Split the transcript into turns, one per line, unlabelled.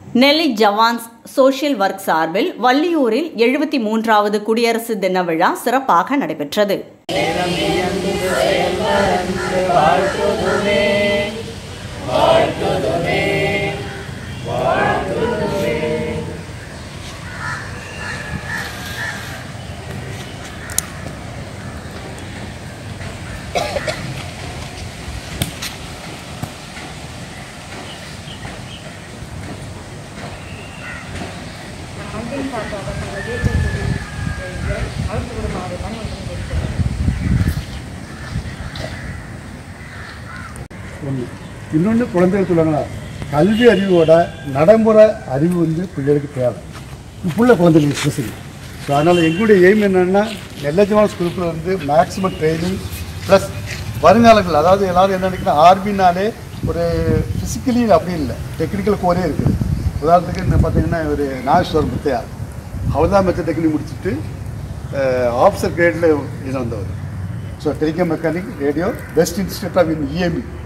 நெல்லி jawans social work சார்பில் வள்ளியூரில் எழுபத்தி மூன்றாவது குடியரசு தின விழா சிறப்பாக நடைபெற்றது
மந்திரி சார்பாக நாங்கள் ஜேகேபி அழுத்தூர் மாவட்ட பணி ஒன்று இருக்கிறோம்
ஒன்று இன்னொன்று குழந்தைகள் சொல்லுவாங்களா கல்வி அறிவோட நடைமுறை அறிவு வந்து பிள்ளைகளுக்கு தேவை இப்போ உள்ள குழந்தைகளுக்கு ஸ்பெஷலி ஸோ அதனால் எங்களுடைய எய்ம் என்னென்னா நெல்லஜவான் ஸ்கூலுக்குள்ள வந்து மேக்ஸிமம் ட்ரைனிங் ப்ளஸ் வருங்காலங்கள் அதாவது எல்லாரும் என்ன நினைக்கிறேன் ஆர்மினாலே ஒரு ஃபிசிக்கலி அப்படி இல்லை டெக்னிக்கல் கோரே இருக்குது உதாரணத்துக்கு என்ன பார்த்தீங்கன்னா ஒரு நாகேஸ்வர் முத்தையா அவர் தான் மெத்த டெக்னிக் முடிச்சுட்டு ஆஃபீஸர் கிரேடில் இது வந்தவர் so telecom mechanic radio best institute of in EME